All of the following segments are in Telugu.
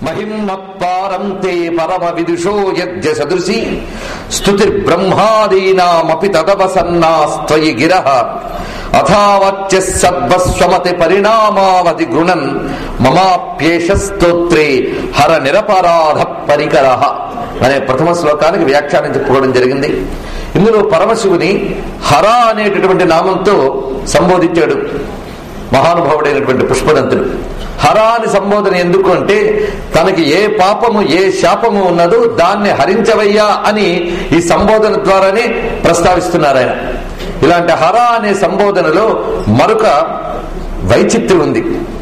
మహిమ్న పారంతే పరమ విదుషో యజ్ఞ సదృశి స్తుతిర్బ్రహ్మాదీనామపి తదవసన్నాస్త్వయి గిర అథావత్య సద్వస్వమతి పరిణామావధి గృణన్ మమాప్యేష స్తోత్రే హర నిరపరాధ పరికర అనే ప్రథమ శ్లోకానికి వ్యాఖ్యానం చెప్పుకోవడం జరిగింది ఇందులో పరమశివుని హర అనేటటువంటి నామంతో సంబోధించాడు మహానుభావుడైనటువంటి పుష్పదంతుడు హర అని సంబోధన ఎందుకు అంటే తనకి ఏ పాపము ఏ శాపము ఉన్నదో దాన్ని హరించవయ్యా అని ఈ సంబోధన ద్వారానే ప్రస్తావిస్తున్నారు ఆయన ఇలాంటి హర అనే సంబోధనలో మరొక వైచిత్ర్యం ఉంది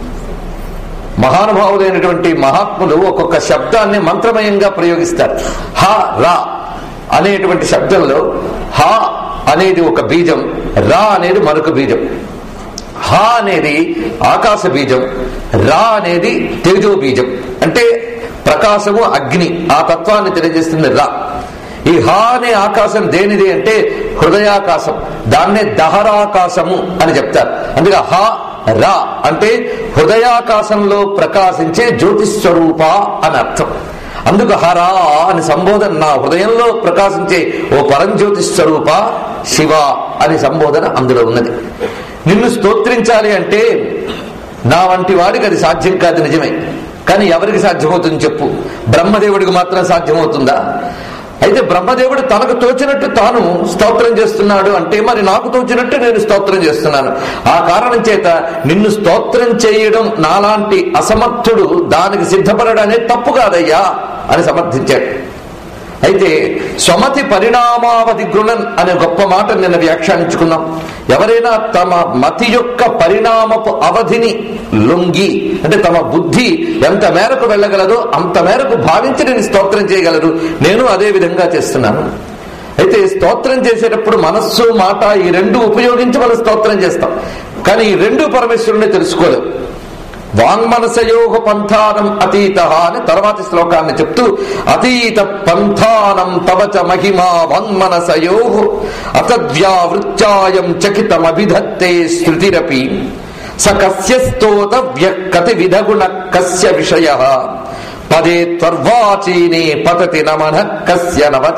మహానుభావులైనటువంటి మహాత్ములు ఒక్కొక్క శబ్దాన్ని మంత్రమయంగా ప్రయోగిస్తారు హ రా అనేటువంటి శబ్దంలో హ అనేది ఒక బీజం రా అనేది మరొక బీజం హ అనేది ఆకాశ బీజం రా అనేది తేజో బీజం అంటే ప్రకాశము అగ్ని ఆ తత్వాన్ని తెలియజేస్తుంది రా ఈ హ అనే ఆకాశం దేనిది అంటే హృదయాకాశం దాన్నే దహరాకాశము అని చెప్తారు అందుకే హ రా అంటే హృదయాకాశంలో ప్రకాశించే జ్యోతిస్వరూప అని అర్థం అందుకు హరా అని సంబోధన నా హృదయంలో ప్రకాశించే ఓ పరంజ్యోతి స్వరూప శివ అని సంబోధన అందులో ఉన్నది నిన్ను స్తోత్రించాలి అంటే నా వంటి వాడికి అది సాధ్యం కాదు నిజమే కానీ ఎవరికి సాధ్యమవుతుంది చెప్పు బ్రహ్మదేవుడికి మాత్రం సాధ్యమవుతుందా అయితే బ్రహ్మదేవుడు తనకు తోచినట్టు తాను స్తోత్రం చేస్తున్నాడు అంటే మరి నాకు తోచినట్టు నేను స్తోత్రం చేస్తున్నాను ఆ కారణం చేత నిన్ను స్తోత్రం చేయడం నాలాంటి అసమర్థుడు దానికి సిద్ధపడడం తప్పు కాదయ్యా అని సమర్థించాడు అయితే స్వమతి పరిణామావధి గృణన్ అనే గొప్ప మాట నిన్న వ్యాఖ్యానించుకున్నాం ఎవరైనా తమ మతి యొక్క పరిణామపు అవధిని లొంగి అంటే తమ బుద్ధి ఎంత మేరకు వెళ్ళగలదో అంత మేరకు భావించి నేను స్తోత్రం చేయగలరు నేను అదే విధంగా చేస్తున్నాను అయితే స్తోత్రం చేసేటప్పుడు మనస్సు మాట ఈ రెండు ఉపయోగించి మనం స్తోత్రం చేస్తాం కానీ ఈ రెండు పరమేశ్వరుని తెలుసుకోలేవు వాంగ్మనసయోగ పంథానం అతీత అని తర్వాతి శ్లోకాన్ని చెప్తూ అతీత పంథానం తవచ మహిమా వాంగ్మనసయో అతద్వ్యావృత్యాయం చకితమభిధత్తే శృతిరపి స కస్య స్తోతవ్య కతి విధగుణ కస్య విషయ పదే త్వర్వాచీనే పతతి నమన కస్య నవచ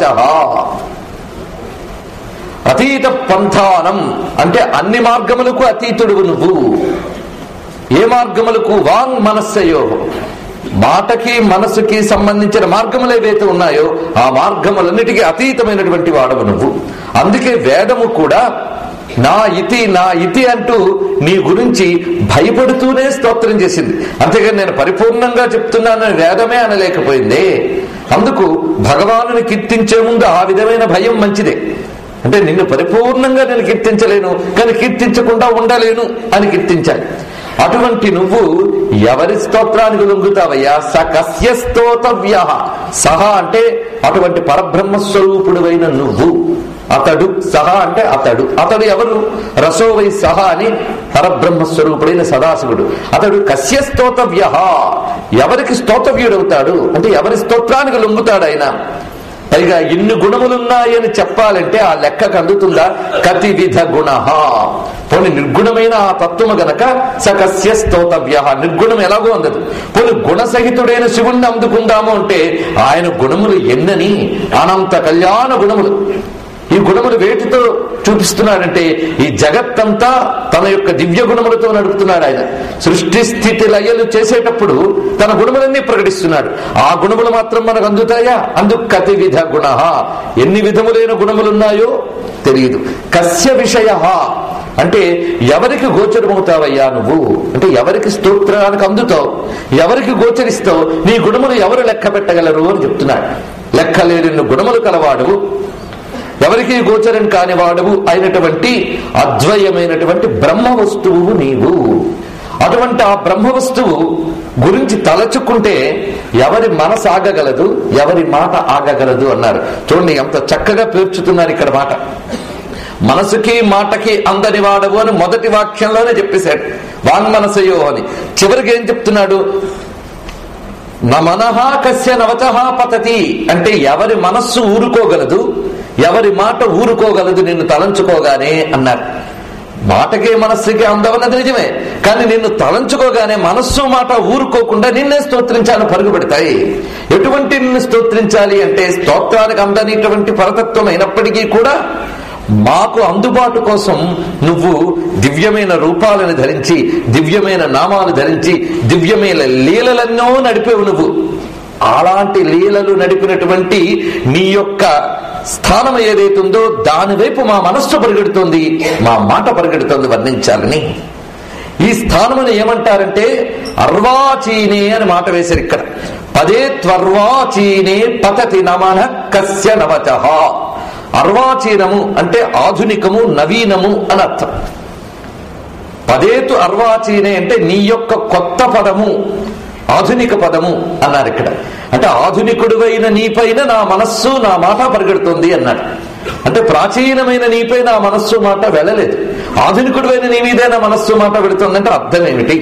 అతీత పంథానం అంటే అన్ని మార్గములకు అతీతుడు నువ్వు ఏ మార్గములకు వాంగ్ మనస్సయో మాటకి మనసుకి సంబంధించిన మార్గములు ఏవైతే ఉన్నాయో ఆ మార్గములన్నిటికీ అతీతమైనటువంటి వాడవు నువ్వు అందుకే వేదము కూడా నా ఇతి నా ఇతి అంటూ నీ గురించి భయపడుతూనే స్తోత్రం చేసింది అంతేగాని నేను పరిపూర్ణంగా చెప్తున్నానని వేదమే అనలేకపోయింది అందుకు భగవానుని కీర్తించే ముందు ఆ విధమైన భయం మంచిదే అంటే నిన్ను పరిపూర్ణంగా నేను కీర్తించలేను కానీ కీర్తించకుండా ఉండలేను అని కీర్తించాలి అటువంటి నువ్వు ఎవరి స్తోత్రానికి లొంగుతావయ్యా స కస్య స్తోతవ్య సహ అంటే అటువంటి పరబ్రహ్మ స్వరూపుడువైన నువ్వు అతడు సహ అంటే అతడు అతడు ఎవరు రసోవై సహ అని పరబ్రహ్మ స్వరూపుడైన సదాశివుడు అతడు కస్య స్తోతవ్య ఎవరికి స్తోతవ్యుడవుతాడు అంటే ఎవరి స్తోత్రానికి లొంగుతాడు ఆయన పైగా ఇన్ని గుణములున్నాయని చెప్పాలంటే ఆ లెక్కకు అందుతుందా కతి విధ గుణ పోనీ నిర్గుణమైన ఆ తత్వము గనక సకస్య స్తోతవ్య నిర్గుణం ఎలాగో అందదు పోనీ గుణసహితుడైన శివుణ్ణి అందుకుందాము అంటే ఆయన గుణములు ఎన్నని అనంత కళ్యాణ గుణములు ఈ గుణములు వేటితో చూపిస్తున్నాడంటే ఈ జగత్తంతా తన యొక్క దివ్య గుణములతో నడుపుతున్నాడు ఆయన సృష్టి స్థితి లయలు చేసేటప్పుడు తన గుణములన్నీ ప్రకటిస్తున్నాడు ఆ గుణములు మాత్రం మనకు అందుతాయా అందుకు కతి విధ గుణ ఎన్ని విధములైన గుణములున్నాయో తెలియదు కస్య విషయ అంటే ఎవరికి గోచరమవుతావయ్యా నువ్వు అంటే ఎవరికి స్తోత్రానికి అందుతావు ఎవరికి గోచరిస్తావు నీ గుణములు ఎవరు లెక్క పెట్టగలరు అని చెప్తున్నాడు లెక్కలేని గుణములు కలవాడు ఎవరికి గోచరం కాని వాడువు అయినటువంటి అద్వయమైనటువంటి బ్రహ్మ వస్తువు నీవు అటువంటి ఆ బ్రహ్మ వస్తువు గురించి తలచుకుంటే ఎవరి మనసు ఆగగలదు ఎవరి మాట ఆగగలదు అన్నారు చూడండి ఎంత చక్కగా పేర్చుతున్నారు ఇక్కడ మాట మనసుకి మాటకి అందని వాడవు అని మొదటి వాక్యంలోనే చెప్పేశాడు వాంగ్మనసయో అని చివరికి ఏం చెప్తున్నాడు నమనహ కస్య నవచహ పతతి అంటే ఎవరి మనస్సు ఊరుకోగలదు ఎవరి మాట ఊరుకోగలదు నిన్ను తలంచుకోగానే అన్నారు మాటకే మనస్సుకి అందవన్నది నిజమే కానీ నిన్ను తలంచుకోగానే మనస్సు మాట ఊరుకోకుండా నిన్నే స్తోత్రించాలని పరుగు పెడతాయి ఎటువంటి నిన్ను స్తోత్రించాలి అంటే స్తోత్రానికి అందనిటువంటి పరతత్వం అయినప్పటికీ కూడా మాకు అందుబాటు కోసం నువ్వు దివ్యమైన రూపాలను ధరించి దివ్యమైన నామాలు ధరించి దివ్యమైన లీలలెన్నో నడిపేవు నువ్వు అలాంటి లీలలు నడిపినటువంటి నీ యొక్క స్థానం ఏదైతుందో దాని వైపు మా మనస్సు పరిగెడుతోంది మా మాట పరిగెడుతోంది వర్ణించాలని ఈ స్థానమును ఏమంటారంటే అర్వాచీనే అని మాట వేశారు ఇక్కడ పదే త్వర్వాచీనే పతతి నమన కస్య నవచ అర్వాచీనము అంటే ఆధునికము నవీనము అని అర్థం పదేతు అర్వాచీనే అంటే నీ యొక్క కొత్త పదము ఆధునిక పదము అన్నారు ఇక్కడ అంటే ఆధునికుడువైన నీపైన నా మనస్సు నా మాట పరిగెడుతుంది అన్నాడు అంటే ప్రాచీనమైన నీపై నా మనస్సు మాట వెళ్ళలేదు ఆధునికుడువైన నీ మీదే నా మనస్సు మాట వెళుతుందంటే అర్థం ఏమిటి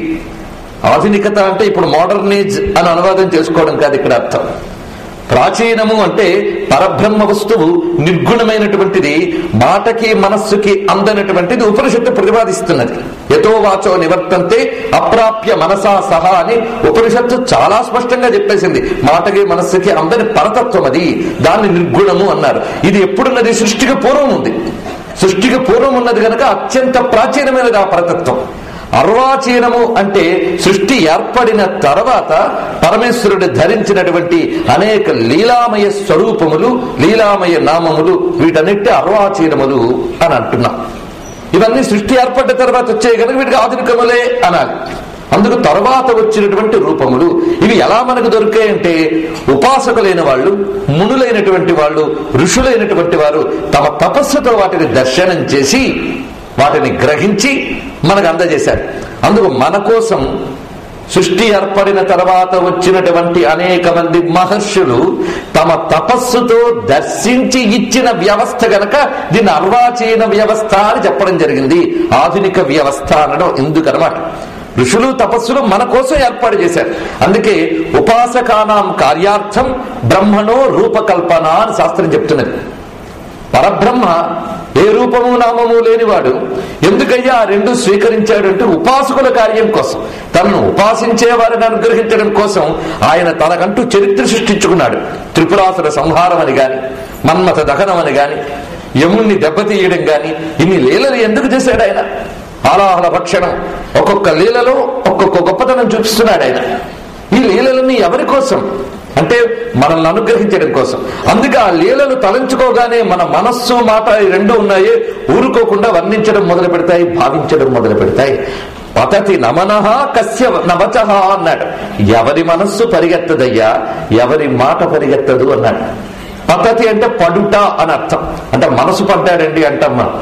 ఆధునికత అంటే ఇప్పుడు మోడర్నేజ్ అని అనువాదం చేసుకోవడం కాదు ఇక్కడ అర్థం ప్రాచీనము అంటే పరబ్రహ్మ వస్తువు నిర్గుణమైనటువంటిది మాటకి మనస్సుకి అందనటువంటిది ఉపనిషత్తు ప్రతిపాదిస్తున్నది ఎతో వాచో నివర్తంతే అప్రాప్య మనసా సహా అని ఉపనిషత్తు చాలా స్పష్టంగా చెప్పేసింది మాటకి మనస్సుకి అందని పరతత్వం అది దాన్ని నిర్గుణము అన్నారు ఇది ఎప్పుడున్నది సృష్టికి పూర్వం ఉంది సృష్టికి పూర్వం ఉన్నది కనుక అత్యంత ప్రాచీనమైనది ఆ పరతత్వం అర్వాచీనము అంటే సృష్టి ఏర్పడిన తర్వాత పరమేశ్వరుడు ధరించినటువంటి అనేక లీలామయ స్వరూపములు లీలామయ నామములు వీటన్నిటి అర్వాచీనములు అని అంటున్నాం ఇవన్నీ సృష్టి ఏర్పడ్డ తర్వాత వచ్చాయి కనుక వీటికి ఆధునికములే అనాలి అందుకు తర్వాత వచ్చినటువంటి రూపములు ఇవి ఎలా మనకు దొరికాయంటే ఉపాసకులైన వాళ్ళు మునులైనటువంటి వాళ్ళు ఋషులైనటువంటి వారు తమ తపస్సుతో వాటిని దర్శనం చేసి వాటిని గ్రహించి మనకు అందజేశారు అందుకు మన కోసం సృష్టి ఏర్పడిన తర్వాత వచ్చినటువంటి అనేక మంది మహర్షులు తమ తపస్సుతో దర్శించి ఇచ్చిన వ్యవస్థ గనక దీన్ని అర్వాచీన వ్యవస్థ అని చెప్పడం జరిగింది ఆధునిక వ్యవస్థ అనడం ఎందుకనమాట ఋషులు తపస్సులు మన కోసం ఏర్పాటు చేశారు అందుకే ఉపాసకానాం కార్యార్థం బ్రహ్మణో రూపకల్పన అని శాస్త్రం చెప్తున్నది పరబ్రహ్మ ఏ రూపము నామము లేనివాడు ఎందుకయ్యా ఆ రెండు స్వీకరించాడంటే ఉపాసకుల కార్యం కోసం తనను ఉపాసించే వారిని అనుగ్రహించడం కోసం ఆయన తనకంటూ చరిత్ర సృష్టించుకున్నాడు త్రిపురాసుర సంహారం అని గాని మన్మథ దహనం అని గాని యముణ్ణి దెబ్బతీయడం గాని ఇన్ని లీలలు ఎందుకు చేశాడు ఆయన ఆలాహల భక్షణం ఒక్కొక్క లీలలో ఒక్కొక్క గొప్పతనం చూపిస్తున్నాడు ఆయన ఈ లీలలన్నీ ఎవరి కోసం అంటే మనల్ని అనుగ్రహించడం కోసం అందుకే ఆ లీలలు తలంచుకోగానే మన మనస్సు మాట ఈ రెండు ఉన్నాయి ఊరుకోకుండా వర్ణించడం మొదలు పెడతాయి భావించడం మొదలు పెడతాయి పతతి నమనహ కస్య నవచహ అన్నాడు ఎవరి మనస్సు పరిగెత్తదయ్యా ఎవరి మాట పరిగెత్తదు అన్నాడు పతతి అంటే పడుట అని అర్థం అంటే మనసు పడ్డాడండి అంటాం మనం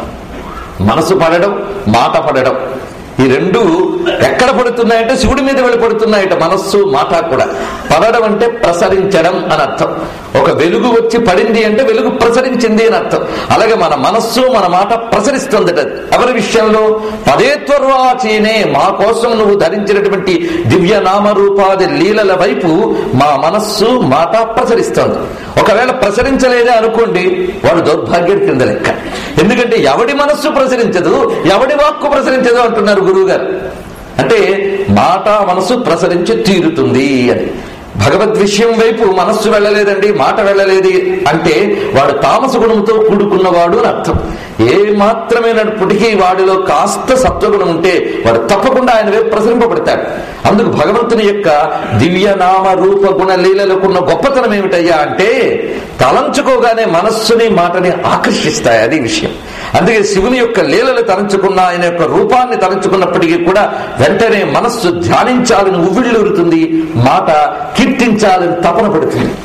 మనసు పడడం మాట పడడం ఈ రెండు ఎక్కడ పడుతున్నాయంటే శివుడి మీద వెళ్ళి పడుతున్నాయట మనస్సు మాట కూడా పడడం అంటే ప్రసరించడం అని అర్థం ఒక వెలుగు వచ్చి పడింది అంటే వెలుగు ప్రసరించింది అని అర్థం అలాగే మన మనస్సు మన మాట ప్రసరిస్తుందట ఎవరి విషయంలో పదేత్వర్వాచీనే మా కోసం నువ్వు ధరించినటువంటి దివ్య నామరూపాది లీలల వైపు మా మనస్సు మాట ప్రసరిస్తోంది ఒకవేళ ప్రసరించలేదే అనుకోండి వాడు దౌర్భాగ్యం కింద లెక్క ఎందుకంటే ఎవడి మనస్సు ప్రసరించదు ఎవడి వాక్కు ప్రసరించదు అంటున్నారు గురువు గారు అంటే మాట మనసు ప్రసరించి తీరుతుంది అని భగవద్ విషయం వైపు మనస్సు వెళ్ళలేదండి మాట వెళ్ళలేదు అంటే వాడు తామస గుణంతో కూడుకున్నవాడు అని అర్థం ఏ మాత్రమైనప్పటికీ వాడిలో కాస్త సత్వగుణం ఉంటే వాడు తప్పకుండా ఆయన వైపు ప్రసరింపబడతాడు అందుకు భగవంతుని యొక్క దివ్య నామ రూప గుణ లీలలకున్న గొప్పతనం ఏమిటయ్యా అంటే తలంచుకోగానే మనస్సుని మాటని ఆకర్షిస్తాయి అది విషయం అందుకే శివుని యొక్క లీలలు తలంచుకున్న ఆయన యొక్క రూపాన్ని తలంచుకున్నప్పటికీ కూడా వెంటనే మనస్సు ధ్యానించాలని ఉవ్విళ్ళూరుతుంది మాట కీర్తించాలని తపన పడుతుంది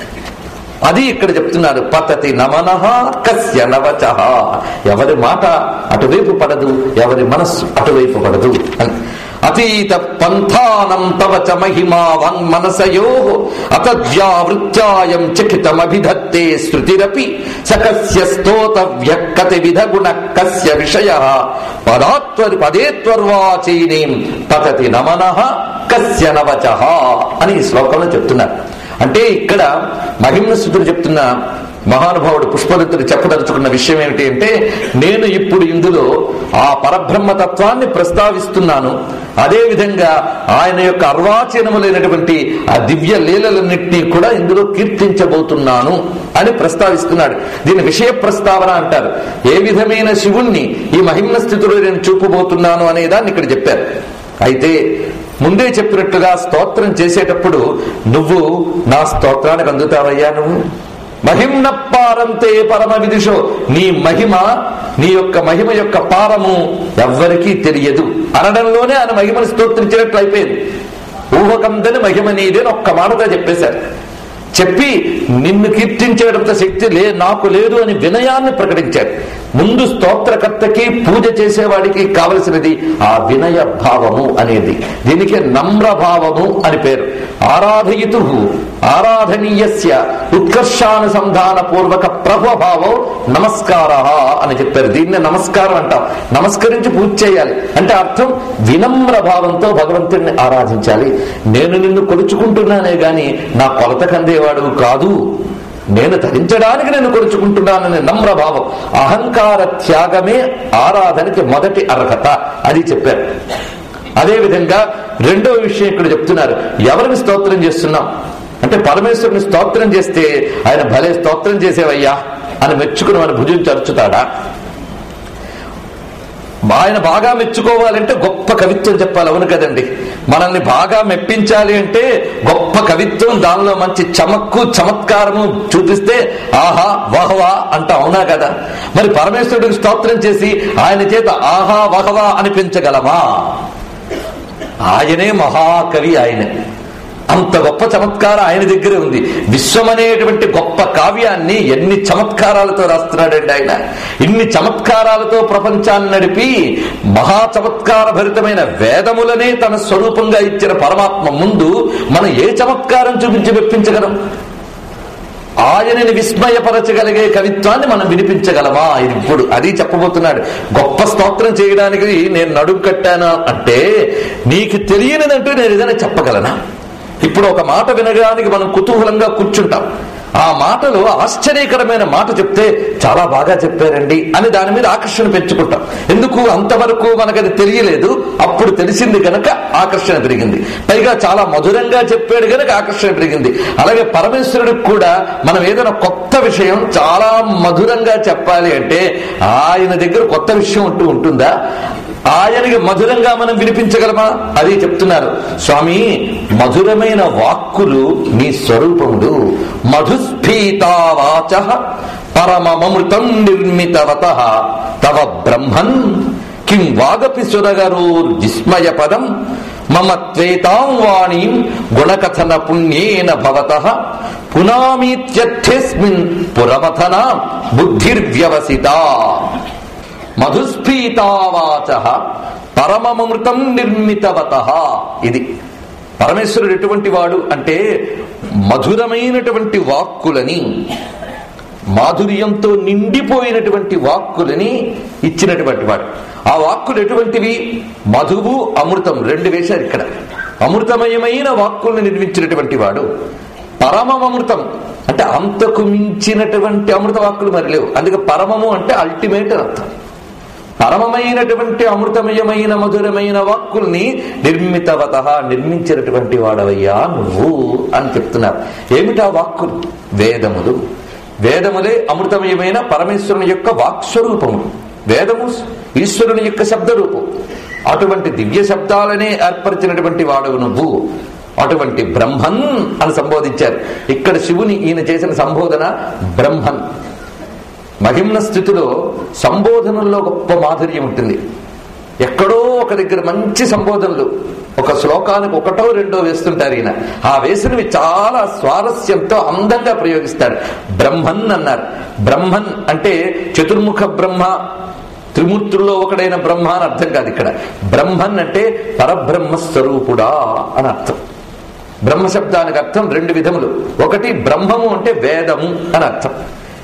అది ఇక్కడ చెప్తున్నారు పతతి నమనహ కస్య నవచ ఎవరి మాట అటువైపు పడదు ఎవరి మనస్సు అటువైపు పడదు అని అతీత పంథానం తవ చ మహిమా వన్మనసయో అతద్వ్యావృత్యాయం చకితమభిధత్తే శృతిరపి సకస్య స్తోతవ్య కతి విధ గుణ కస్య విషయ పదాత్వరి పదేత్వర్వాచీనీం పతతి నమనః కస్య నవచ అని ఈ శ్లోకంలో చెప్తున్నారు అంటే ఇక్కడ మహిమ్న స్థుతులు చెప్తున్న మహానుభావుడు పుష్పదత్తుడు చెప్పదలుచుకున్న విషయం ఏమిటి అంటే నేను ఇప్పుడు ఇందులో ఆ పరబ్రహ్మ తత్వాన్ని ప్రస్తావిస్తున్నాను అదే విధంగా ఆయన యొక్క అర్వాచీనములైనటువంటి ఆ దివ్య లీలలన్నింటినీ కూడా ఇందులో కీర్తించబోతున్నాను అని ప్రస్తావిస్తున్నాడు దీని విషయ ప్రస్తావన అంటారు ఏ విధమైన శివుణ్ణి ఈ మహిమ్న స్థితిలో నేను చూపబోతున్నాను అనే దాన్ని ఇక్కడ చెప్పారు అయితే ముందే చెప్పినట్టుగా స్తోత్రం చేసేటప్పుడు నువ్వు నా స్తోత్రానికి అందుతావయ్యా నువ్వు మహిమ్న పారంతే పరమ విదుషో నీ మహిమ నీ యొక్క మహిమ యొక్క పారము ఎవ్వరికీ తెలియదు అనడంలోనే ఆయన మహిమను స్తోత్రించినట్లు అయిపోయింది ఊహకందని మహిమ నీదే అని ఒక్క మాటగా చెప్పేశారు చెప్పి నిన్ను కీర్తించేటంత శక్తి లే నాకు లేదు అని వినయాన్ని ప్రకటించాడు ముందు స్తోత్రకర్తకి పూజ చేసేవాడికి కావలసినది ఆ వినయ భావము అనేది దీనికి నమ్రభావము అని పేరు ఆరాధయితు ఆరాధనీయస్య ఉత్కర్షానుసంధాన పూర్వక ప్రభావం నమస్కార అని చెప్పారు దీన్ని నమస్కారం అంటాం నమస్కరించి పూజ చేయాలి అంటే అర్థం వినమ్ర భావంతో భగవంతుడిని ఆరాధించాలి నేను నిన్ను కొలుచుకుంటున్నానే గాని నా కొలత కందేవాడు కాదు నేను ధరించడానికి నేను కొలుచుకుంటున్నాననే నమ్రభావం అహంకార త్యాగమే ఆరాధనకి మొదటి అర్హత అది చెప్పారు అదే విధంగా రెండవ విషయం ఇక్కడ చెప్తున్నారు ఎవరిని స్తోత్రం చేస్తున్నాం అంటే పరమేశ్వరుని స్తోత్రం చేస్తే ఆయన భలే స్తోత్రం చేసేవయ్యా అని మెచ్చుకుని మన భుజించి అరుచుతాడా ఆయన బాగా మెచ్చుకోవాలంటే గొప్ప కవిత్వం చెప్పాలి అవును కదండి మనల్ని బాగా మెప్పించాలి అంటే గొప్ప కవిత్వం దానిలో మంచి చమక్కు చమత్కారము చూపిస్తే ఆహా వహవా అంట అవునా కదా మరి పరమేశ్వరుడికి స్తోత్రం చేసి ఆయన చేత ఆహా వహవా అనిపించగలమా ఆయనే మహాకవి ఆయన అంత గొప్ప చమత్కారం ఆయన దగ్గరే ఉంది విశ్వం అనేటువంటి గొప్ప కావ్యాన్ని ఎన్ని చమత్కారాలతో రాస్తున్నాడండి ఆయన ఇన్ని చమత్కారాలతో ప్రపంచాన్ని నడిపి మహా చమత్కార భరితమైన వేదములనే తన స్వరూపంగా ఇచ్చిన పరమాత్మ ముందు మనం ఏ చమత్కారం చూపించి మెప్పించగలం ఆయనని విస్మయపరచగలిగే కవిత్వాన్ని మనం వినిపించగలమా ఇది ఇప్పుడు అది చెప్పబోతున్నాడు గొప్ప స్తోత్రం చేయడానికి నేను నడుము కట్టానా అంటే నీకు తెలియనిదంటూ నేను ఏదైనా చెప్పగలనా ఇప్పుడు ఒక మాట వినడానికి మనం కుతూహలంగా కూర్చుంటాం ఆ మాటలో ఆశ్చర్యకరమైన మాట చెప్తే చాలా బాగా చెప్పారండి అని దాని మీద ఆకర్షణ పెంచుకుంటాం ఎందుకు అంతవరకు మనకు అది తెలియలేదు అప్పుడు తెలిసింది కనుక ఆకర్షణ పెరిగింది పైగా చాలా మధురంగా చెప్పాడు కనుక ఆకర్షణ పెరిగింది అలాగే పరమేశ్వరుడికి కూడా మనం ఏదైనా కొత్త విషయం చాలా మధురంగా చెప్పాలి అంటే ఆయన దగ్గర కొత్త విషయం అంటూ ఉంటుందా ఆయనకి మధురంగా మనం వినిపించగలమా అది చెప్తున్నారు స్వామి మధురమైన వాక్కులు నీ స్వరూపముడు మధుస్ఫీతావాచ పరమమృతం నిర్మితవత తవ బ్రహ్మన్ కిం వాగపి సురగరూర్ విస్మయ పదం మమ త్వేతాం వాణీం గుణకథన పుణ్యేన భవత పునామీత్యర్థేస్మిన్ పురమథన బుద్ధిర్వ్యవసిత మధుస్ఫీతావాచ పరమమృతం నిర్మితవత ఇది పరమేశ్వరుడు ఎటువంటి వాడు అంటే మధురమైనటువంటి వాక్కులని మాధుర్యంతో నిండిపోయినటువంటి వాక్కులని ఇచ్చినటువంటి వాడు ఆ వాక్కులు ఎటువంటివి మధువు అమృతం రెండు వేశారు ఇక్కడ అమృతమయమైన వాక్కుల్ని నిర్మించినటువంటి వాడు పరమమృతం అంటే అంతకు మించినటువంటి అమృత వాక్కులు మరి లేవు అందుకే పరమము అంటే అల్టిమేట్ అని అర్థం పరమమైనటువంటి అమృతమయమైన మధురమైన వాక్కుల్ని నిర్మితవత నిర్మించినటువంటి వాడవయ్యా నువ్వు అని చెప్తున్నారు ఏమిటా వాక్కులు వేదములు వేదములే అమృతమయమైన పరమేశ్వరుని యొక్క వాక్స్వరూపములు వేదము ఈశ్వరుని యొక్క శబ్దరూపం అటువంటి దివ్య శబ్దాలనే ఏర్పరిచినటువంటి వాడవు నువ్వు అటువంటి బ్రహ్మన్ అని సంబోధించారు ఇక్కడ శివుని ఈయన చేసిన సంబోధన బ్రహ్మన్ మహిమ్న స్థితిలో సంబోధనల్లో గొప్ప మాధుర్యం ఉంటుంది ఎక్కడో ఒక దగ్గర మంచి సంబోధనలు ఒక శ్లోకానికి ఒకటో రెండో వేస్తుంటారు ఈయన ఆ వేసినవి చాలా స్వారస్యంతో అందంగా ప్రయోగిస్తాడు బ్రహ్మన్ అన్నారు బ్రహ్మన్ అంటే చతుర్ముఖ బ్రహ్మ త్రిమూర్తుల్లో ఒకడైన బ్రహ్మ అని అర్థం కాదు ఇక్కడ బ్రహ్మన్ అంటే పరబ్రహ్మ స్వరూపుడా అని అర్థం బ్రహ్మ శబ్దానికి అర్థం రెండు విధములు ఒకటి బ్రహ్మము అంటే వేదము అని అర్థం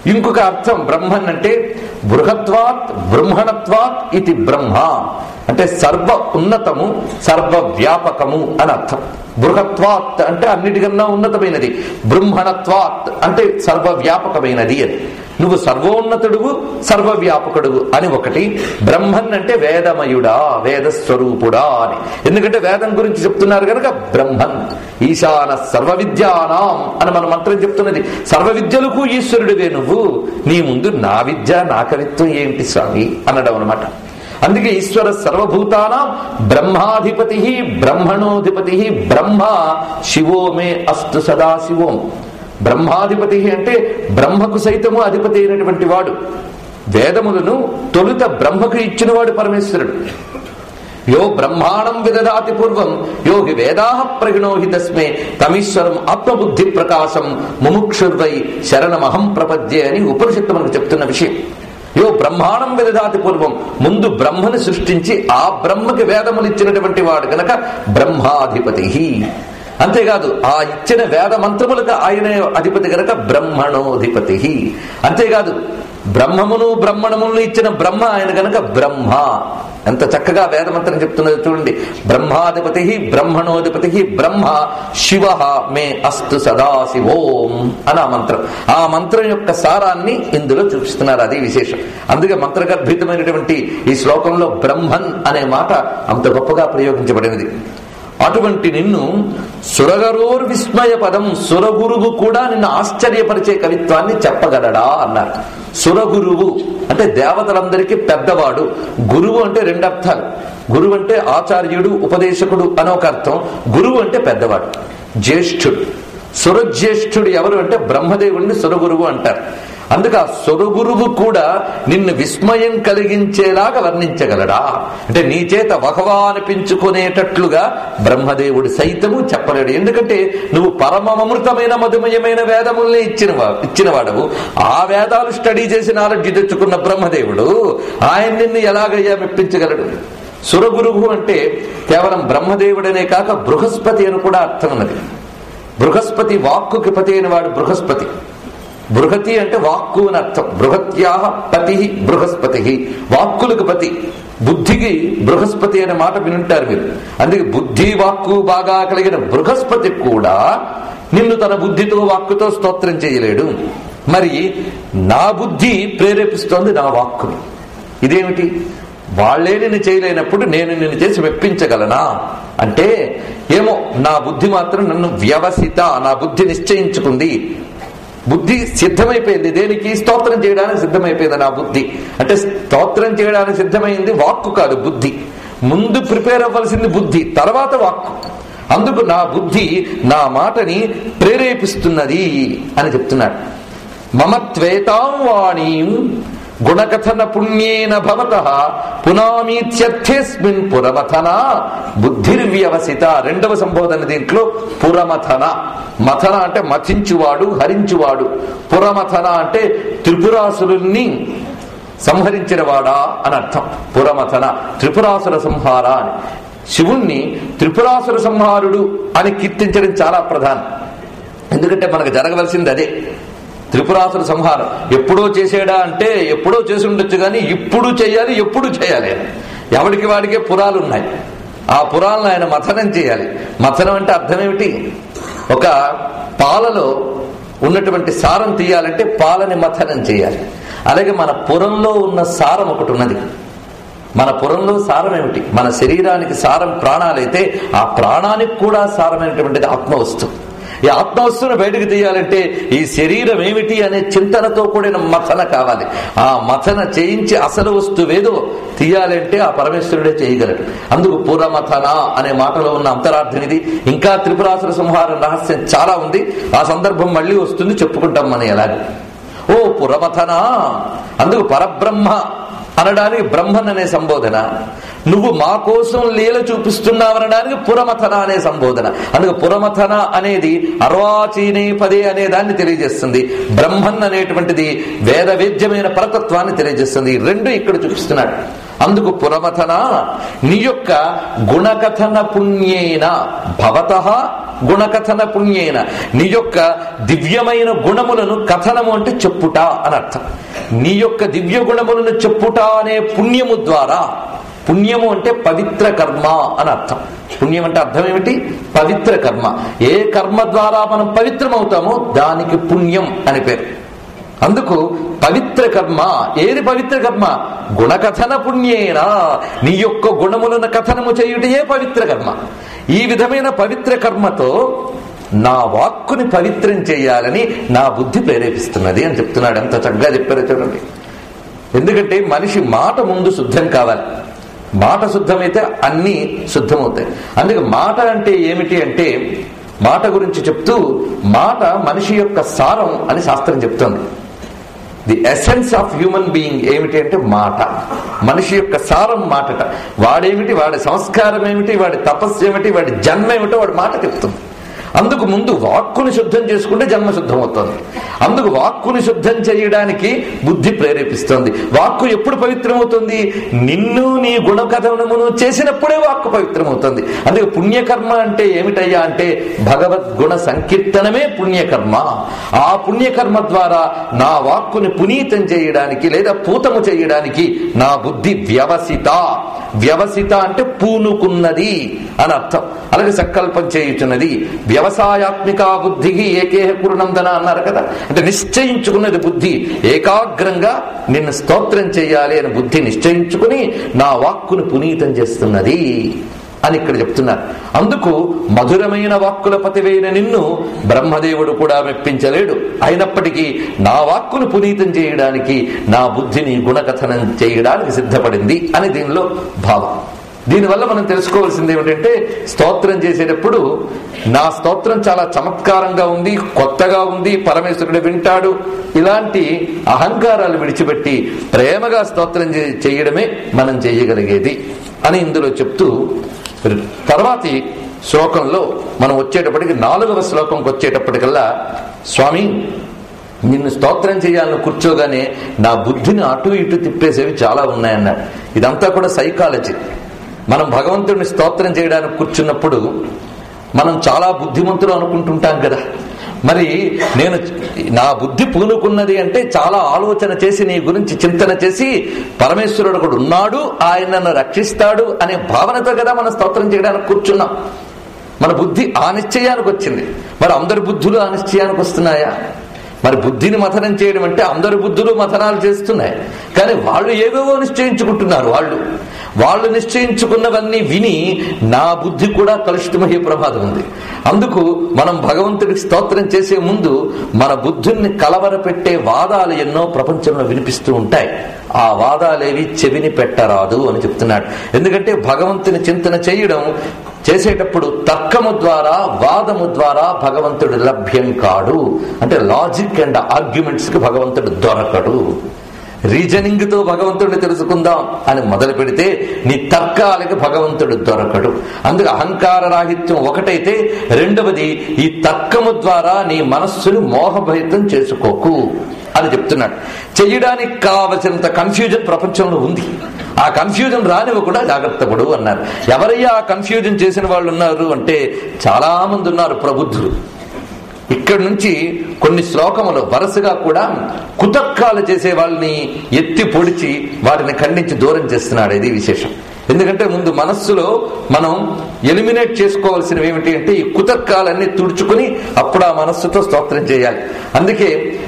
ఇంకొక అర్థం బ్రహ్మన్ అంటే బృహత్వాత్ బ్రహ్మణత్వాత్ ఇది బ్రహ్మ అంటే సర్వ ఉన్నతము సర్వ వ్యాపకము అని అర్థం బృహత్వాత్ అంటే అన్నిటికన్నా ఉన్నతమైనది బ్రహ్మణత్వాత్ అంటే సర్వ వ్యాపకమైనది అని నువ్వు సర్వోన్నతుడువు సర్వవ్యాపకుడువు అని ఒకటి బ్రహ్మన్ అంటే వేదమయుడా వేదస్వరూపుడా అని ఎందుకంటే వేదం గురించి చెప్తున్నారు కనుక బ్రహ్మన్ ఈశాన సర్వ విద్యానాం అని మన మంత్రం చెప్తున్నది సర్వ విద్యలకు ఈశ్వరుడివే నువ్వు నీ ముందు నా విద్య నా కవిత్వం ఏమిటి స్వామి అనడం అనమాట అందుకే ఈశ్వర సర్వభూతానాం బ్రహ్మాధిపతి బ్రహ్మణోధిపతి బ్రహ్మ శివో మే అస్తు సదా శివోం బ్రహ్మాధిపతి అంటే బ్రహ్మకు సైతము అధిపతి అయినటువంటి వాడు వేదములను తొలుత బ్రహ్మకు ఇచ్చినవాడు పరమేశ్వరుడు యో బ్రహ్మాణం విదదాతి పూర్వం యో హి వేదా ప్రగిణోహి తస్మే తమీశ్వరం ఆత్మబుద్ధి ప్రకాశం ముముక్షుర్వై శరణమహం ప్రపద్యే అని ఉపనిషత్తు మనకు చెప్తున్న విషయం యో బ్రహ్మాండం విదదాతి పూర్వం ముందు బ్రహ్మని సృష్టించి ఆ బ్రహ్మకి వేదములు ఇచ్చినటువంటి వాడు కనుక బ్రహ్మాధిపతి అంతేకాదు ఆ ఇచ్చిన వేద మంత్రములకు ఆయన అధిపతి గనక బ్రహ్మణోధిపతి అంతేకాదు బ్రహ్మమును బ్రహ్మణమును ఇచ్చిన బ్రహ్మ ఆయన గనక బ్రహ్మ ఎంత చక్కగా వేదమంత్రం చెప్తున్నది చూడండి బ్రహ్మాధిపతి బ్రహ్మణోధిపతి బ్రహ్మ శివ మే అస్తు సదాశివోం అని ఆ మంత్రం ఆ మంత్రం యొక్క సారాన్ని ఇందులో చూపిస్తున్నారు అది విశేషం అందుకే మంత్రగర్భితమైనటువంటి ఈ శ్లోకంలో బ్రహ్మన్ అనే మాట అంత గొప్పగా ప్రయోగించబడినది అటువంటి నిన్ను సురగరోర్ విస్మయ పదం సురగురువు కూడా నిన్ను ఆశ్చర్యపరిచే కవిత్వాన్ని చెప్పగలడా అన్నారు సురగురువు అంటే దేవతలందరికీ పెద్దవాడు గురువు అంటే రెండు అర్థాలు గురువు అంటే ఆచార్యుడు ఉపదేశకుడు అని ఒక అర్థం గురువు అంటే పెద్దవాడు జ్యేష్ఠుడు సురజ్యేష్ఠుడు ఎవరు అంటే బ్రహ్మదేవుడిని సురగురువు అంటారు అందుకే ఆ సురగురువు కూడా నిన్ను విస్మయం కలిగించేలాగా వర్ణించగలడా అంటే నీ చేత వహవా అనిపించుకునేటట్లుగా బ్రహ్మదేవుడు సైతము చెప్పలేడు ఎందుకంటే నువ్వు పరమమృతమైన మధుమయమైన వేదముల్ని ఇచ్చిన ఇచ్చినవాడవు ఆ వేదాలు స్టడీ చేసి నాలెడ్జ్ తెచ్చుకున్న బ్రహ్మదేవుడు ఆయన నిన్ను ఎలాగయ్యా మెప్పించగలడు సురగురువు అంటే కేవలం బ్రహ్మదేవుడనే కాక బృహస్పతి అని కూడా అర్థం ఉన్నది బృహస్పతి వాక్కుకి పతి అయిన వాడు బృహస్పతి బృహతి అంటే వాక్కు అని అర్థం బృహత్యా పతి బృహస్పతి వాక్కులకు పతి బుద్ధికి బృహస్పతి అనే మాట వినుంటారు మీరు అందుకే బుద్ధి వాక్కు బాగా కలిగిన బృహస్పతి కూడా నిన్ను తన బుద్ధితో వాక్కుతో స్తోత్రం చేయలేడు మరి నా బుద్ధి ప్రేరేపిస్తోంది నా వాక్కుని ఇదేమిటి వాళ్లే నిన్ను చేయలేనప్పుడు నేను నిన్ను చేసి మెప్పించగలనా అంటే ఏమో నా బుద్ధి మాత్రం నన్ను వ్యవసిత నా బుద్ధి నిశ్చయించుకుంది బుద్ధి సిద్ధమైపోయింది దేనికి స్తోత్రం చేయడానికి సిద్ధమైపోయింది నా బుద్ధి అంటే స్తోత్రం చేయడానికి సిద్ధమైంది వాక్కు కాదు బుద్ధి ముందు ప్రిపేర్ అవ్వాల్సింది బుద్ధి తర్వాత వాక్కు అందుకు నా బుద్ధి నా మాటని ప్రేరేపిస్తున్నది అని చెప్తున్నాడు మమ త్వేతాం వాణీం గుణకథన పుణ్యేన భవత పునామీత్యర్థేస్మిన్ పురమథన బుద్ధిర్వ్యవసిత రెండవ సంబోధన దీంట్లో పురమథన మథన అంటే మథించువాడు హరించువాడు పురమథన అంటే త్రిపురాసురుల్ని సంహరించిన వాడా అని అర్థం పురమథన త్రిపురాసుర సంహార అని శివుణ్ణి త్రిపురాసుర సంహారుడు అని కీర్తించడం చాలా ప్రధానం ఎందుకంటే మనకు జరగవలసింది అదే త్రిపురాసుర సంహారం ఎప్పుడో చేసేడా అంటే ఎప్పుడో చేసి ఉండొచ్చు కానీ ఇప్పుడు చేయాలి ఎప్పుడు చేయాలి ఎవరికి వాడికే పురాలు ఉన్నాయి ఆ పురాలను ఆయన మథనం చేయాలి మథనం అంటే అర్థం ఏమిటి ఒక పాలలో ఉన్నటువంటి సారం తీయాలంటే పాలని మథనం చేయాలి అలాగే మన పురంలో ఉన్న సారం ఒకటి ఉన్నది మన పురంలో సారం ఏమిటి మన శరీరానికి సారం ప్రాణాలైతే ఆ ప్రాణానికి కూడా సారమైనటువంటిది ఆత్మవస్తువు ఈ ఆత్మవస్తువును బయటకు తీయాలంటే ఈ శరీరం ఏమిటి అనే చింతనతో కూడిన మథన కావాలి ఆ మథన చేయించి అసలు వస్తువేదో తీయాలంటే ఆ పరమేశ్వరుడే చేయగలడు అందుకు పురమథన అనే మాటలో ఉన్న అంతరార్థం ఇది ఇంకా త్రిపురాసుర సంహారం రహస్యం చాలా ఉంది ఆ సందర్భం మళ్ళీ వస్తుంది చెప్పుకుంటాం మనం ఎలాగ ఓ పురమథన అందుకు పరబ్రహ్మ అనడానికి బ్రహ్మన్ అనే సంబోధన నువ్వు మా కోసం లీల చూపిస్తున్నావనడానికి పురమథన అనే సంబోధన అందుకు పురమథన అనేది అర్వాచీనే పదే అనే దాన్ని తెలియజేస్తుంది బ్రహ్మన్ అనేటువంటిది వేద వేద్యమైన పరతత్వాన్ని తెలియజేస్తుంది ఈ రెండు ఇక్కడ చూపిస్తున్నాడు అందుకు పురమథన నీ యొక్క గుణకథన పుణ్యేన భవత గుణకథన పుణ్యేన నీ యొక్క దివ్యమైన గుణములను కథనము అంటే చెప్పుట అని అర్థం నీ యొక్క దివ్య గుణములను చెప్పుట అనే పుణ్యము ద్వారా పుణ్యము అంటే పవిత్ర కర్మ అని అర్థం పుణ్యం అంటే అర్థం ఏమిటి పవిత్ర కర్మ ఏ కర్మ ద్వారా మనం పవిత్రమవుతామో దానికి పుణ్యం అని పేరు అందుకు పవిత్ర కర్మ ఏది పవిత్ర కర్మ గుణకథన పుణ్యేనా నీ యొక్క గుణములను కథనము చేయుటయే పవిత్ర కర్మ ఈ విధమైన పవిత్ర కర్మతో నా వాక్కుని పవిత్రం చేయాలని నా బుద్ధి ప్రేరేపిస్తున్నది అని చెప్తున్నాడు ఎంత చక్కగా చెప్పారో చూడండి ఎందుకంటే మనిషి మాట ముందు శుద్ధం కావాలి మాట శుద్ధమైతే అన్ని శుద్ధమవుతాయి అందుకే మాట అంటే ఏమిటి అంటే మాట గురించి చెప్తూ మాట మనిషి యొక్క సారం అని శాస్త్రం చెప్తోంది the essence of human being ఏమిటి అంటే మాట మనిషి యొక్క సారం మాటట వాడేమిటి వాడి సంస్కారం ఏమిటి వాడి తపస్సు ఏమిటి వాడి జన్మ ఏమిటో వాడి మాట చెప్తుంది అందుకు ముందు వాక్కుని శుద్ధం చేసుకుంటే జన్మ శుద్ధం అవుతుంది అందుకు వాక్కుని శుద్ధం చేయడానికి బుద్ధి ప్రేరేపిస్తుంది వాక్కు ఎప్పుడు పవిత్రమవుతుంది నిన్ను నీ గుణకథనమును చేసినప్పుడే వాక్కు పవిత్రమవుతుంది అందుకే పుణ్యకర్మ అంటే ఏమిటయ్యా అంటే భగవద్గుణ సంకీర్తనమే పుణ్యకర్మ ఆ పుణ్యకర్మ ద్వారా నా వాక్కుని పునీతం చేయడానికి లేదా పూతము చేయడానికి నా బుద్ధి వ్యవసిత వ్యవసిత అంటే పూనుకున్నది అని అర్థం అలాగే సంకల్పం చేయుచున్నది వ్యవసాయాత్మిక బుద్ధికి ఏకేహ కురునందన అన్నారు కదా అంటే నిశ్చయించుకున్నది బుద్ధి ఏకాగ్రంగా నిన్ను స్తోత్రం చేయాలి అని బుద్ధి నిశ్చయించుకుని నా వాక్కును పునీతం చేస్తున్నది అని ఇక్కడ చెప్తున్నారు అందుకు మధురమైన వాక్కుల పతివైన నిన్ను బ్రహ్మదేవుడు కూడా మెప్పించలేడు అయినప్పటికీ నా వాక్కును పునీతం చేయడానికి నా బుద్ధిని గుణకథనం చేయడానికి సిద్ధపడింది అని దీనిలో భావం దీనివల్ల మనం తెలుసుకోవాల్సింది ఏమిటంటే స్తోత్రం చేసేటప్పుడు నా స్తోత్రం చాలా చమత్కారంగా ఉంది కొత్తగా ఉంది పరమేశ్వరుడు వింటాడు ఇలాంటి అహంకారాలు విడిచిపెట్టి ప్రేమగా స్తోత్రం చే- చేయడమే మనం చేయగలిగేది అని ఇందులో చెప్తూ తర్వాతి శ్లోకంలో మనం వచ్చేటప్పటికి నాలుగవ శ్లోకంకి వచ్చేటప్పటికల్లా స్వామి నిన్ను స్తోత్రం చేయాలని కూర్చోగానే నా బుద్ధిని అటు ఇటు తిప్పేసేవి చాలా ఉన్నాయన్నాడు ఇదంతా కూడా సైకాలజీ మనం భగవంతుడిని స్తోత్రం చేయడానికి కూర్చున్నప్పుడు మనం చాలా బుద్ధిమంతులు అనుకుంటుంటాం కదా మరి నేను నా బుద్ధి పూనుకున్నది అంటే చాలా ఆలోచన చేసి నీ గురించి చింతన చేసి పరమేశ్వరుడు ఒకడు ఉన్నాడు ఆయన నన్ను రక్షిస్తాడు అనే భావనతో కదా మనం స్తోత్రం చేయడానికి కూర్చున్నాం మన బుద్ధి ఆ నిశ్చయానికి వచ్చింది మరి అందరి బుద్ధులు ఆ నిశ్చయానికి వస్తున్నాయా మరి బుద్ధిని మథనం చేయడం అంటే అందరి బుద్ధులు మథనాలు చేస్తున్నాయి కానీ వాళ్ళు ఏవేవో నిశ్చయించుకుంటున్నారు వాళ్ళు వాళ్ళు నిశ్చయించుకున్నవన్నీ విని నా బుద్ధి కూడా కలుషితమయ్యే ప్రమాదం ఉంది అందుకు మనం భగవంతుడికి స్తోత్రం చేసే ముందు మన బుద్ధుల్ని కలవరపెట్టే వాదాలు ఎన్నో ప్రపంచంలో వినిపిస్తూ ఉంటాయి ఆ వాదాలేవి చెవిని పెట్టరాదు అని చెప్తున్నాడు ఎందుకంటే భగవంతుని చింతన చేయడం చేసేటప్పుడు తర్కము ద్వారా వాదము ద్వారా భగవంతుడు లభ్యం కాడు అంటే లాజిక్ అండ్ ఆర్గ్యుమెంట్స్ కి భగవంతుడు దొరకడు రీజనింగ్ తో భగవంతుడిని తెలుసుకుందాం అని మొదలు పెడితే నీ తర్కాలకి భగవంతుడు దొరకడు అందుకు అహంకార రాహిత్యం ఒకటైతే రెండవది ఈ తర్కము ద్వారా నీ మనస్సును మోహభరితం చేసుకోకు అని చెప్తున్నాడు చెయ్యడానికి కావలసినంత కన్ఫ్యూజన్ ప్రపంచంలో ఉంది ఆ కన్ఫ్యూజన్ రానివ్వకుండా జాగ్రత్త పడు అన్నారు ఎవరయ్యా ఆ కన్ఫ్యూజన్ చేసిన వాళ్ళు ఉన్నారు అంటే చాలా మంది ఉన్నారు ప్రబుద్ధులు ఇక్కడి నుంచి కొన్ని శ్లోకములు వరుసగా కూడా కుతర్కాలు చేసే వాళ్ళని ఎత్తి పొడిచి వాటిని ఖండించి దూరం చేస్తున్నాడు ఇది విశేషం ఎందుకంటే ముందు మనస్సులో మనం ఎలిమినేట్ చేసుకోవాల్సినవి ఏమిటి అంటే ఈ కుతర్కాలన్నీ తుడుచుకుని అప్పుడు ఆ మనస్సుతో స్తోత్రం చేయాలి అందుకే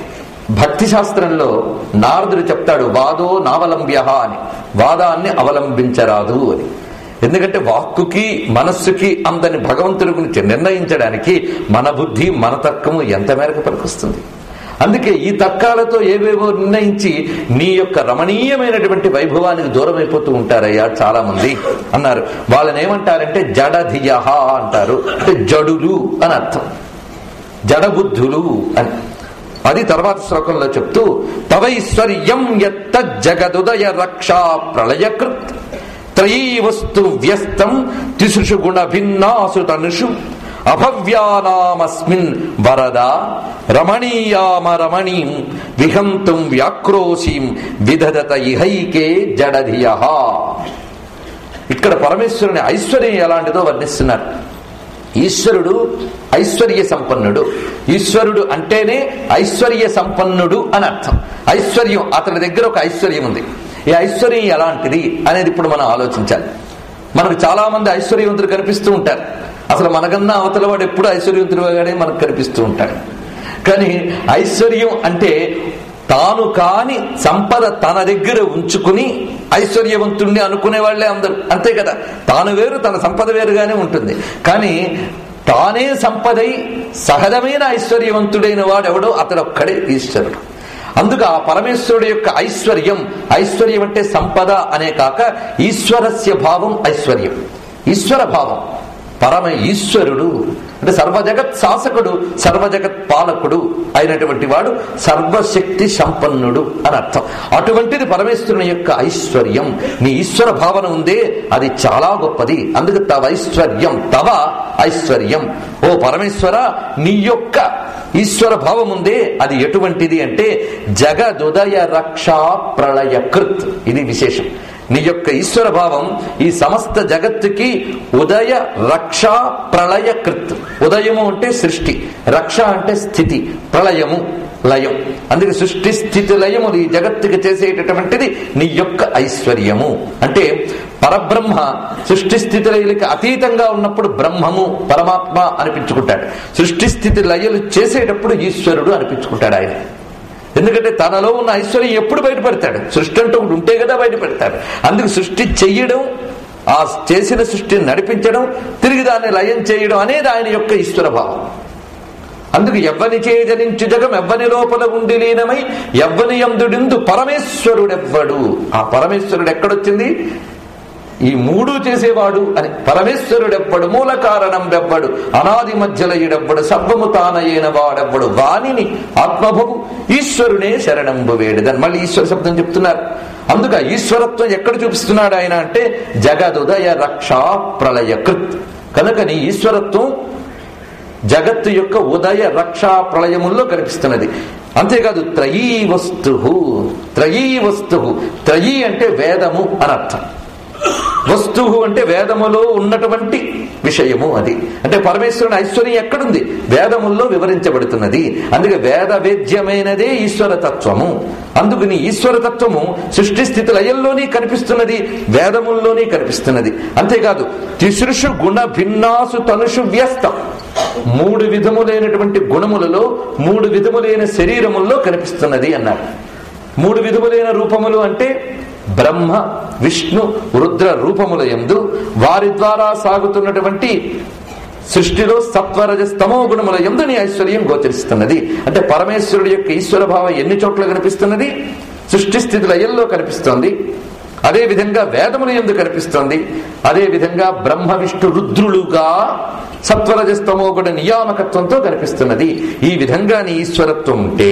భక్తి శాస్త్రంలో నారదుడు చెప్తాడు వాదో నావలంబ్య అని వాదాన్ని అవలంబించరాదు అని ఎందుకంటే వాక్కుకి మనస్సుకి అందని భగవంతుడి గురించి నిర్ణయించడానికి మన బుద్ధి మన తర్కము ఎంత మేరకు పనికొస్తుంది అందుకే ఈ తర్కాలతో ఏవేవో నిర్ణయించి నీ యొక్క రమణీయమైనటువంటి వైభవానికి దూరం అయిపోతూ ఉంటారయ్యా చాలా మంది అన్నారు వాళ్ళని ఏమంటారంటే జడధియ అంటారు అంటే జడులు అని అర్థం జడబుద్ధులు అని అది తర్వాత శ్లోకంలో చెప్తూ తవైశ్వర్యం ఎత్త జగదుదయ రక్షా ప్రళయకృత్ త్రయీ వస్తు వ్యస్తం తిసృషు గుణ భిన్నాసు తనుషు అభవ్యానామస్మిన్ వరద రమణీయామ రమణీం విహంతుం వ్యాక్రోశీం విదధత ఇహైకే జడధియ ఇక్కడ పరమేశ్వరుని ఐశ్వర్యం ఎలాంటిదో వర్ణిస్తున్నారు ఈశ్వరుడు ఐశ్వర్య సంపన్నుడు ఈశ్వరుడు అంటేనే ఐశ్వర్య సంపన్నుడు అని అర్థం ఐశ్వర్యం అతని దగ్గర ఒక ఐశ్వర్యం ఉంది ఈ ఐశ్వర్యం ఎలాంటిది అనేది ఇప్పుడు మనం ఆలోచించాలి మనకు చాలా మంది ఐశ్వర్యవంతులు కనిపిస్తూ ఉంటారు అసలు మనకన్నా అవతల వాడు ఎప్పుడు ఐశ్వర్యవంతుడుగానే మనకు కనిపిస్తూ ఉంటాడు కానీ ఐశ్వర్యం అంటే తాను కాని సంపద తన దగ్గర ఉంచుకుని ఐశ్వర్యవంతుణ్ణి అనుకునే వాళ్లే అందరు అంతే కదా తాను వేరు తన సంపద వేరుగానే ఉంటుంది కానీ తానే సంపదై సహజమైన ఐశ్వర్యవంతుడైన వాడెవడో అతడొక్కడే ఈశ్వరుడు అందుకు ఆ పరమేశ్వరుడు యొక్క ఐశ్వర్యం ఐశ్వర్యం అంటే సంపద అనే కాక ఈశ్వరస్య భావం ఐశ్వర్యం ఈశ్వర భావం పరమ ఈశ్వరుడు అంటే సర్వజగత్ శాసకుడు సర్వజగత్ పాలకుడు అయినటువంటి వాడు సర్వశక్తి సంపన్నుడు అని అర్థం అటువంటిది పరమేశ్వరుని యొక్క ఐశ్వర్యం నీ ఈశ్వర భావన ఉందే అది చాలా గొప్పది అందుకు తవ ఐశ్వర్యం తవ ఐశ్వర్యం ఓ పరమేశ్వర నీ యొక్క ఈశ్వర భావం ఉందే అది ఎటువంటిది అంటే జగదుదయ రక్షా ప్రళయ కృత్ ఇది విశేషం నీ యొక్క ఈశ్వర భావం ఈ సమస్త జగత్తుకి ఉదయ రక్ష ప్రళయ కృత్ ఉదయము అంటే సృష్టి రక్ష అంటే స్థితి ప్రళయము లయం అందుకే సృష్టి స్థితి లయము ఈ జగత్తుకి చేసేటటువంటిది నీ యొక్క ఐశ్వర్యము అంటే పరబ్రహ్మ సృష్టి స్థితి లయలకి అతీతంగా ఉన్నప్పుడు బ్రహ్మము పరమాత్మ అనిపించుకుంటాడు సృష్టి స్థితి లయలు చేసేటప్పుడు ఈశ్వరుడు అనిపించుకుంటాడు ఆయన ఎందుకంటే తనలో ఉన్న ఐశ్వర్యం ఎప్పుడు బయటపెడతాడు సృష్టి అంటూ ఒకటి ఉంటే కదా బయటపెడతాడు అందుకు సృష్టి చెయ్యడం ఆ చేసిన సృష్టిని నడిపించడం తిరిగి దాన్ని లయం చేయడం అనేది ఆయన యొక్క ఈశ్వర భావం అందుకు ఎవ్వని చేజనించు జగం ఎవ్వని లోపల ఉండి లీనమై ఎవ్వని ఎందుడిందు పరమేశ్వరుడెవ్వడు ఆ పరమేశ్వరుడు ఎక్కడొచ్చింది ఈ మూడు చేసేవాడు అని పరమేశ్వరుడెవ్వడు మూల కారణం వెవ్వడు అనాది మధ్యలయుడెవ్వడు సర్వము తానయ్యన వాడెవ్వడు వాణిని ఆత్మభవు ఈశ్వరునే శరణంబు వేడుదని మళ్ళీ ఈశ్వర శబ్దం చెప్తున్నారు అందుక ఈశ్వరత్వం ఎక్కడ చూపిస్తున్నాడు ఆయన అంటే జగదుదయ రక్షా ప్రళయ కృత్ కనుక నీ ఈశ్వరత్వం జగత్తు యొక్క ఉదయ రక్షా ప్రళయముల్లో కనిపిస్తున్నది అంతేకాదు త్రయీ వస్తు త్రయీ వస్తు త్రయీ అంటే వేదము అని అర్థం వస్తువు అంటే వేదములో ఉన్నటువంటి విషయము అది అంటే పరమేశ్వరుని ఐశ్వర్యం ఎక్కడుంది వేదముల్లో వివరించబడుతున్నది అందుకే వేద వేద్యమైనదే ఈశ్వర తత్వము అందుకని ఈశ్వర తత్వము సృష్టి స్థితి లయంలోనే కనిపిస్తున్నది వేదముల్లోనే కనిపిస్తున్నది అంతేకాదు తిసృషు గుణ భిన్నాసు తనుషు వ్యస్తం మూడు విధములైనటువంటి గుణములలో మూడు విధములైన శరీరముల్లో కనిపిస్తున్నది అన్నారు మూడు విధములైన రూపములు అంటే బ్రహ్మ విష్ణు రుద్ర రూపముల ఎందు వారి ద్వారా సాగుతున్నటువంటి సృష్టిలో సత్వరజ స్తమో గుణముల ఎందు నీ ఐశ్వర్యం గోచరిస్తున్నది అంటే పరమేశ్వరుడు యొక్క ఈశ్వర భావం ఎన్ని చోట్ల కనిపిస్తున్నది సృష్టి స్థితి లయల్లో కనిపిస్తోంది అదే విధంగా వేదముల ఎందు కనిపిస్తోంది అదే విధంగా బ్రహ్మ విష్ణు రుద్రులుగా సత్వరజస్తమో గుణ నియామకత్వంతో కనిపిస్తున్నది ఈ విధంగా నీ ఈశ్వరత్వం ఉంటే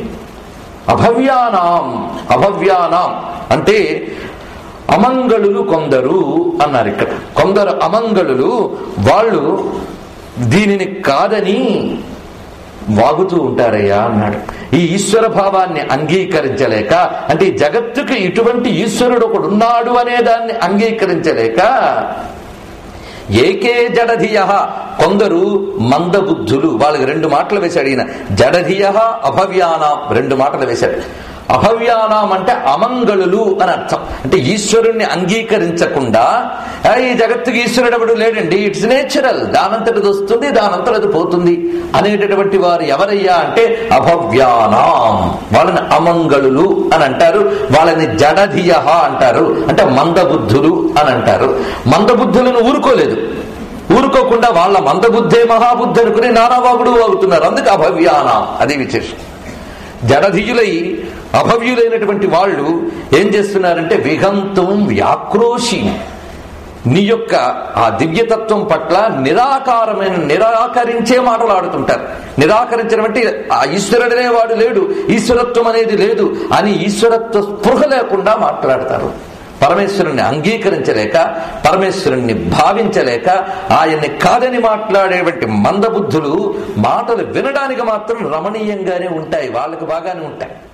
అభవ్యానాం అభవ్యానాం అంటే అమంగళులు కొందరు అన్నారు ఇక్కడ కొందరు అమంగళులు వాళ్ళు దీనిని కాదని వాగుతూ ఉంటారయ్యా అన్నాడు ఈ ఈశ్వర భావాన్ని అంగీకరించలేక అంటే ఈ జగత్తుకి ఇటువంటి ఈశ్వరుడు ఒకడు ఉన్నాడు అనే దాన్ని అంగీకరించలేక ఏకే జడధియ కొందరు మందబుద్ధులు వాళ్ళకి రెండు మాటలు వేశాడు ఈయన జడధియ అభవ్యానాం రెండు మాటలు వేశాడు అభవ్యానాం అంటే అమంగళులు అని అర్థం అంటే ఈశ్వరుణ్ణి అంగీకరించకుండా "ఆ, ఈ జగత్తుకి ఈశ్వరుడు ఎవడు లేడండి ఇట్స్ నేచురల్ దానంతటిది వస్తుంది దానంతటది పోతుంది అనేటటువంటి వారు ఎవరయ్యా అంటే అభవ్యానాం వాళ్ళని అమంగళులు అని అంటారు వాళ్ళని జడధియ అంటారు అంటే మందబుద్ధులు అని అంటారు మందబుద్ధులను ఊరుకోలేదు ఊరుకోకుండా వాళ్ళ మందబుద్ధే మహాబుద్ధి అనుకుని నానావాగుడు వాగుతున్నారు అందుకు అభవ్యానాం అది విశేషం జడధియులై అభవ్యులైనటువంటి వాళ్ళు ఏం చేస్తున్నారంటే విహంతం వ్యాక్రోషి నీ యొక్క ఆ దివ్యతత్వం పట్ల నిరాకారమైన నిరాకరించే మాటలు ఆడుతుంటారు నిరాకరించడం అంటే ఆ ఈశ్వరుడనే వాడు లేడు ఈశ్వరత్వం అనేది లేదు అని ఈశ్వరత్వ స్పృహ లేకుండా మాట్లాడతారు పరమేశ్వరుణ్ణి అంగీకరించలేక పరమేశ్వరుణ్ణి భావించలేక ఆయన్ని కాదని మాట్లాడేటువంటి మందబుద్ధులు మాటలు వినడానికి మాత్రం రమణీయంగానే ఉంటాయి వాళ్ళకి బాగానే ఉంటాయి